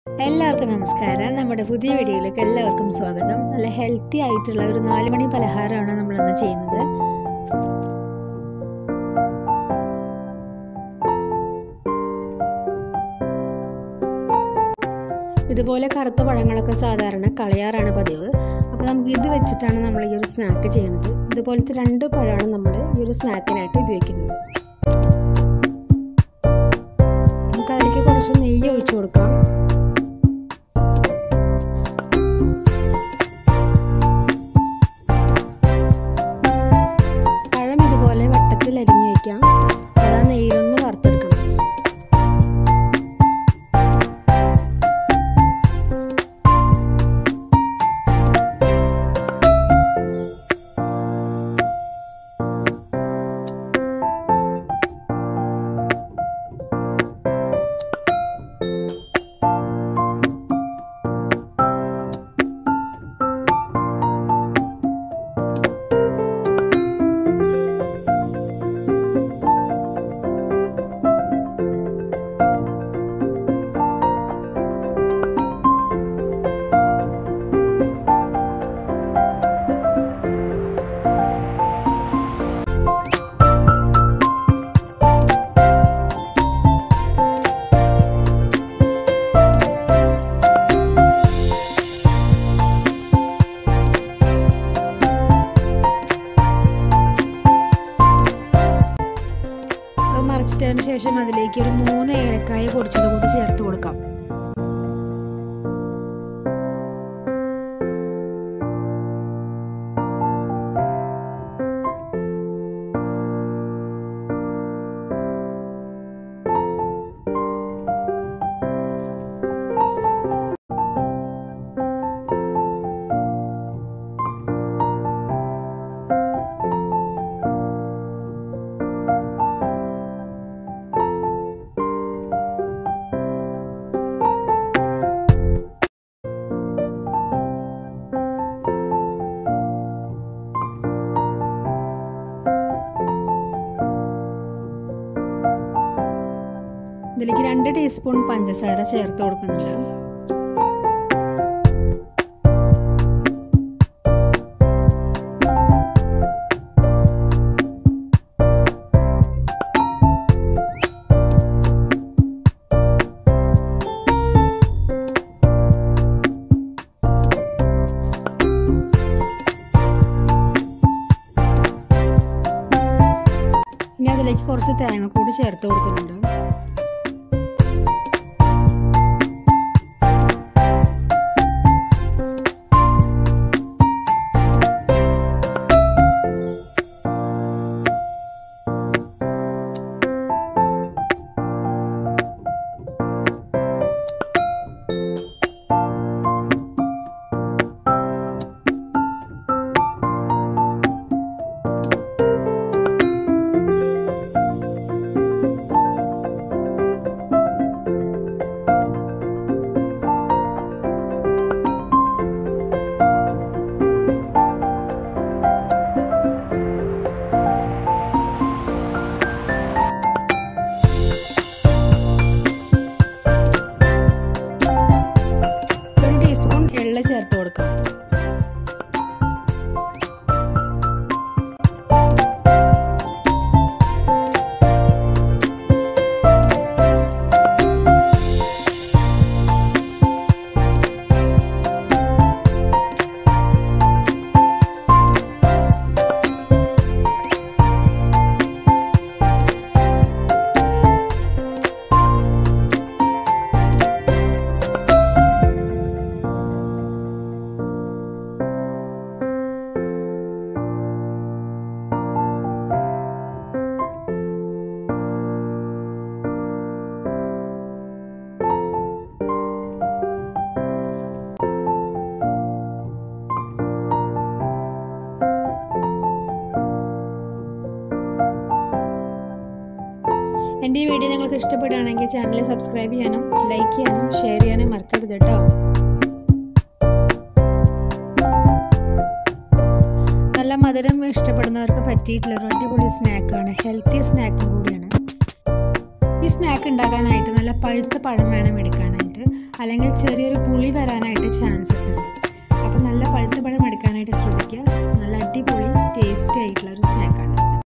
എല്ലാവർക്കും നമസ്കാരം നമ്മുടെ പുതിയ വീഡിയോയിലേക്ക് എല്ലാവർക്കും സ്വാഗതം നല്ല ഹെൽത്തി ആയിട്ടുള്ള ഒരു നാല് മണി പലഹാരമാണ് നമ്മളിന്ന് ചെയ്യുന്നത് ഇതുപോലെ കറുത്ത പഴങ്ങളൊക്കെ സാധാരണ കളയാറാണ് പതിവ് അപ്പോൾ നമുക്ക് ഇത് വെച്ചിട്ടാണ് നമ്മൾ ഈ ഒരു സ്നാക്ക് ചെയ്യുന്നത് ഇതുപോലത്തെ രണ്ട് പഴമാണ് നമ്മൾ ഈ ഒരു സ്നാക്കിനായിട്ട് ഉപയോഗിക്കുന്നത് നമുക്ക് അതിലേക്ക് കുറച്ച് നെയ്യ് ഒഴിച്ചു കൊടുക്കാം പഴം ഇതുപോലെ വട്ടത്തിൽ അരിഞ്ഞു വയ്ക്കാം അതാ നെയ്യിലൊന്ന് വറുത്തെടുക്കണം അത് മറിച്ചിട്ടതിന് ശേഷം അതിലേക്ക് ഒരു മൂന്ന് ഏലക്കായ പൊടിച്ചത് കൂടി ചേർത്ത് കൊടുക്കാം ഇതിലേക്ക് രണ്ട് ടീസ്പൂൺ പഞ്ചസാര ചേർത്ത് കൊടുക്കുന്നുണ്ട് ഇനി അതിലേക്ക് കുറച്ച് തേങ്ങ ചേർത്ത് കൊടുക്കുന്നുണ്ട് ഒരു ടീസ്പൂൺ എള്ള് ചേർത്ത് കൊടുക്കാം എൻ്റെ ഈ വീഡിയോ നിങ്ങൾക്ക് ഇഷ്ടപ്പെടുകയാണെങ്കിൽ ചാനൽ സബ്സ്ക്രൈബ് ചെയ്യാനും ലൈക്ക് ചെയ്യാനും ഷെയർ ചെയ്യാനും മറക്കരുത് കേട്ടോ നല്ല മധുരം ഇഷ്ടപ്പെടുന്നവർക്ക് പറ്റിയിട്ടുള്ള ഒരു അടിപൊളി സ്നാക്കാണ് ഹെൽത്തി സ്നാക്കും കൂടിയാണ് ഈ സ്നാക്ക് ഉണ്ടാക്കാനായിട്ട് നല്ല പഴുത്ത പഴം വേണം എടുക്കാനായിട്ട് അല്ലെങ്കിൽ ചെറിയൊരു പുളി വരാനായിട്ട് ചാൻസസ് ഉണ്ട് അപ്പോൾ നല്ല പഴുത്ത പഴം എടുക്കാനായിട്ട് ശ്രദ്ധിക്കുക നല്ല അടിപൊളി ടേസ്റ്റി ആയിട്ടുള്ള ഒരു സ്നാക്കാണ്